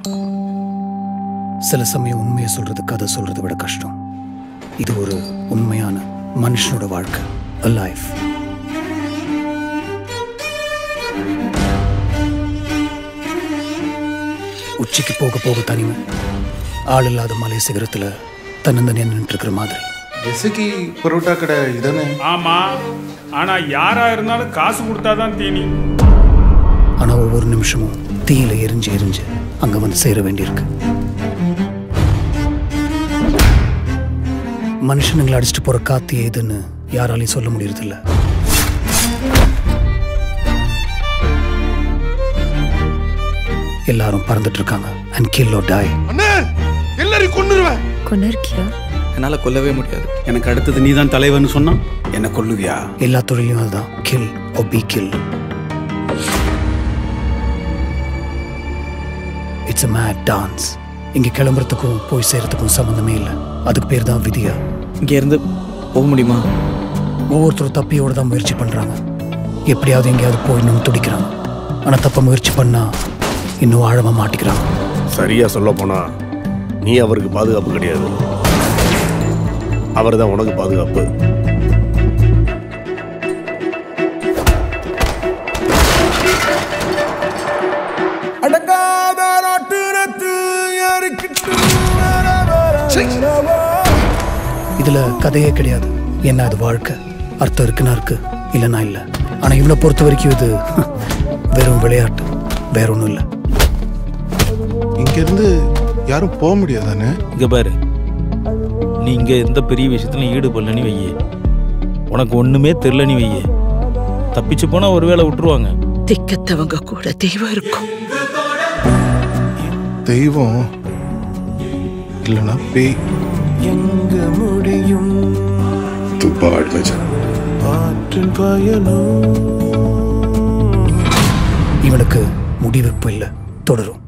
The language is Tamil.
சில சமயம் உண்மையை சொல்றது கதை சொல்றதை விட கஷ்டம் இது ஒரு உண்மையான மனுஷனோட வாழ்க்கை a life உச்சிக்கு போக போக தனிமை ஆள் இல்லாத மலை சிகரத்துல தன்னந்தனியா நின்றுட்டு இருக்கிற மாதிரி ஜெசிக்கு பரோட்டா கடை இதானே ஆமா ஆனா யாரா இருந்தாலும் காசு கொடுத்தாதான் தீனி ஆனா ஒவ்வொரு நிமிஷமும் தீயில எரிஞ்சு எரிஞ்சு அங்க வந்து சேர வேண்டியிருக்கு மனுஷனுங்களை அடிச்சுட்டு போற காத்து ஏதுன்னு யாராலையும் சொல்ல முடியறதில்ல எல்லாரும் பறந்துட்டு இருக்காங்க அண்ட் கில் or die அண்ணே எல்லாரையும் கொன்னுருவேன் கொண்டிருக்கியா என்னால கொல்லவே முடியாது எனக்கு அடுத்தது நீ தான் தலைவன் சொன்னா என்ன கொல்லுவியா எல்லா தொழிலையும் அதுதான் kill or be kill it's a mad dance இங்க கிளம்புறதுக்கும் போய் சேர்றதுக்கும் சம்மந்தமே இல்லை அதுக்கு பேர் தான் விதியா இங்க இருந்து போக முடியுமா ஒவ்வொருத்தரும் தப்பியோட தான் முயற்சி பண்றாங்க எப்படியாவது எங்கேயாவது போயிடணும்னு துடிக்கிறாங்க ஆனா தப்ப முயற்சி பண்ணா இன்னும் ஆழமா மாட்டிக்கிறாங்க சரியா சொல்ல போனா நீ அவருக்கு பாதுகாப்பு கிடையாது அவர் தான் உனக்கு பாதுகாப்பு அடங்காத நாட்டுரத்து யாருக்கிட்டு இதுல கதையே கிடையாது என்ன அது வாழ்க்கை அர்த்தம் இருக்குன்னா இருக்கு இல்லைன்னா இல்லை ஆனா இவனை பொறுத்த வரைக்கும் இது வெறும் விளையாட்டு வேற ஒன்றும் இல்லை இங்க இருந்து யாரும் போக முடியாதானே இங்க பாரு நீ இங்க எந்த பெரிய விஷயத்துலையும் ஈடுபடலன்னு வையே உனக்கு ஒண்ணுமே தெரிலன்னு வையே தப்பிச்சு போனா ஒருவேளை விட்டுருவாங்க திக்கத்தவங்க கூட தெய்வம் இருக்கும் தெய்வம் இல்லைன்னா பேய் எங்க முடியும் ஆற்றின் பயணம் இவனுக்கு முடிவெப்பு இல்லை தொடரும்